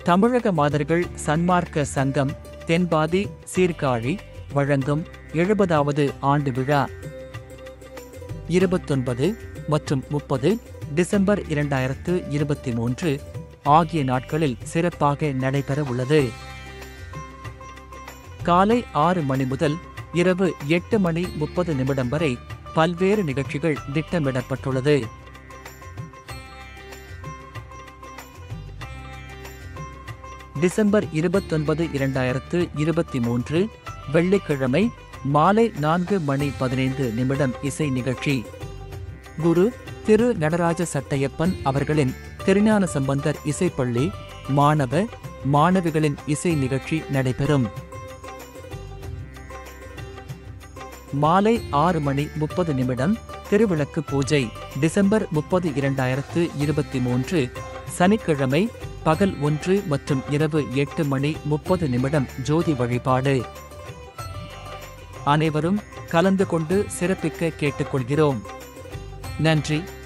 தமிழக மாதர்கள் சன்மார்க்க சங்கம் தென்பாதி சீர்காழி வழங்கும் எழுபதாவது ஆண்டு விழா இருபத்தொன்பது மற்றும் முப்பது டிசம்பர் இரண்டாயிரத்து இருபத்தி மூன்று ஆகிய நாட்களில் சிறப்பாக நடைபெற உள்ளது காலை ஆறு மணி முதல் இரவு எட்டு மணி முப்பது நிமிடம் வரை பல்வேறு நிகழ்ச்சிகள் திட்டமிடப்பட்டுள்ளது டிசம்பர் இருபத்தொன்பது இரண்டாயிரத்து இருபத்தி மூன்று வெள்ளிக்கிழமை மாலை நான்கு மணி பதினைந்து நிமிடம் இசை நிகழ்ச்சி குரு திரு நடராஜ சட்டையப்பன் அவர்களின் திருஞான சம்பந்தர் இசைப்பள்ளி மாணவ மாணவிகளின் இசை நிகழ்ச்சி நடைபெறும் மாலை ஆறு மணி முப்பது நிமிடம் திருவிளக்கு பூஜை டிசம்பர் முப்பது இரண்டாயிரத்து இருபத்தி மூன்று சனிக்கிழமை பகல் ஒன்று மற்றும் இரவு எட்டு மணி முப்பது நிமிடம் ஜோதி வழிபாடு அனைவரும் கலந்து கொண்டு சிறப்பிக்க கேட்டுக்கொள்கிறோம் நன்றி